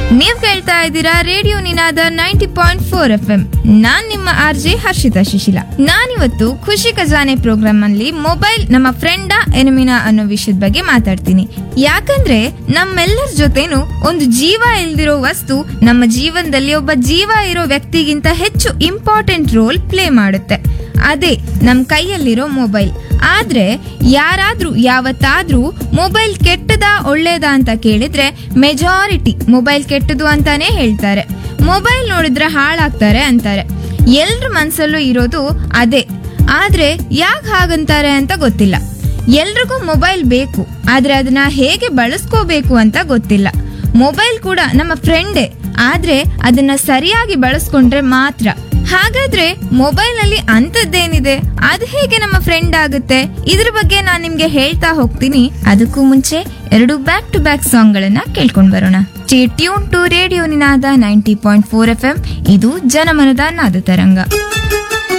ನೀವ್ ಕೇಳ್ತಾ ಇದ್ದೀರಾ radio Ninaada ninety point four F M ನಾನ್ ನಿಮ್ಮ ಆರ್ ಜೆ ಹರ್ಷಿತಾ ಶಿಶಿಲ ನಾನಿವತ್ತು ಖುಷಿ ಖಜಾನೆ ಪ್ರೋಗ್ರಾಮ್ ಅಲ್ಲಿ ಮೊಬೈಲ್ ನಮ್ಮ ಫ್ರೆಂಡಾ ಎನಿಮಿನಾ ಅನ್ನೋ ವಿಷಯದ ಬಗ್ಗೆ ಮಾತಾಡ್ತೀನಿ ಯಾಕಂದ್ರೆ ನಮ್ಮೆಲ್ಲರ ಜೊತೆನೂ ಒಂದು ಜೀವ ಇಲ್ದಿರೋ ವಸ್ತು ನಮ್ಮ ಜೀವನದಲ್ಲಿ ಒಬ್ಬ ಜೀವ ಇರೋ ವ್ಯಕ್ತಿಗಿಂತ ಹೆಚ್ಚು ಇಂಪಾರ್ಟೆಂಟ್ ರೋಲ್ ಪ್ಲೇ ಮಾಡುತ್ತೆ ಅದೇ ನಮ್ ಕೈಯಲ್ಲಿರೋ ಮೊಬೈಲ್ ಆದ್ರೆ ಯಾರಾದ್ರೂ ಯಾವತ್ತಾದ್ರೂ ಮೊಬೈಲ್ ಕೆಟ್ಟದಾ ಒಳ್ಳೇದಾ ಅಂತ ಕೇಳಿದ್ರೆ ಮೆಜಾರಿಟಿ ಮೊಬೈಲ್ ಕೆಟ್ಟದು ಅಂತಾನೆ ಹೇಳ್ತಾರೆ ಮೊಬೈಲ್ ನೋಡಿದ್ರೆ ಹಾಳಾಗ್ತಾರೆ ಅಂತಾರೆ ಎಲ್ರ ಮನ್ಸಲ್ಲೂ ಇರೋದು ಅದೇ ಆದ್ರೆ ಯಾಕೆ ಹಾಗಂತಾರೆ ಅಂತ ಗೊತ್ತಿಲ್ಲ ಎಲ್ರಿಗೂ ಮೊಬೈಲ್ ಬೇಕು ಆದ್ರೆ ಅದನ್ನ ಹೇಗೆ ಬಳಸ್ಕೋಬೇಕು ಅಂತ ಗೊತ್ತಿಲ್ಲ ಮೊಬೈಲ್ ಕೂಡ ನಮ್ಮ ಫ್ರೆಂಡೇ ಆದ್ರೆ ಅದನ್ನ ಸರಿಯಾಗಿ ಬಳಸ್ಕೊಂಡ್ರೆ ಮಾತ್ರ ಹಾಗಾದ್ರೆ ಮೊಬೈಲ್ ನಲ್ಲಿ ಅಂತದ್ದೇನಿದೆ ಅದು ಹೇಗೆ ನಮ್ಮ ಫ್ರೆಂಡ್ ಆಗುತ್ತೆ ಇದ್ರ ಬಗ್ಗೆ ನಾನು ನಿಮ್ಗೆ ಹೇಳ್ತಾ ಹೋಗ್ತೀನಿ ಅದಕ್ಕೂ ಮುಂಚೆ ಎರಡು ಬ್ಯಾಕ್ ಟು ಬ್ಯಾಕ್ ಸಾಂಗ್ ಗಳನ್ನ ಕೇಳ್ಕೊಂಡ್ ಬರೋಣ tune to radio Ninaada ninety point four F M ಇದು ಜನಮನದ ನಾದ ತರಂಗ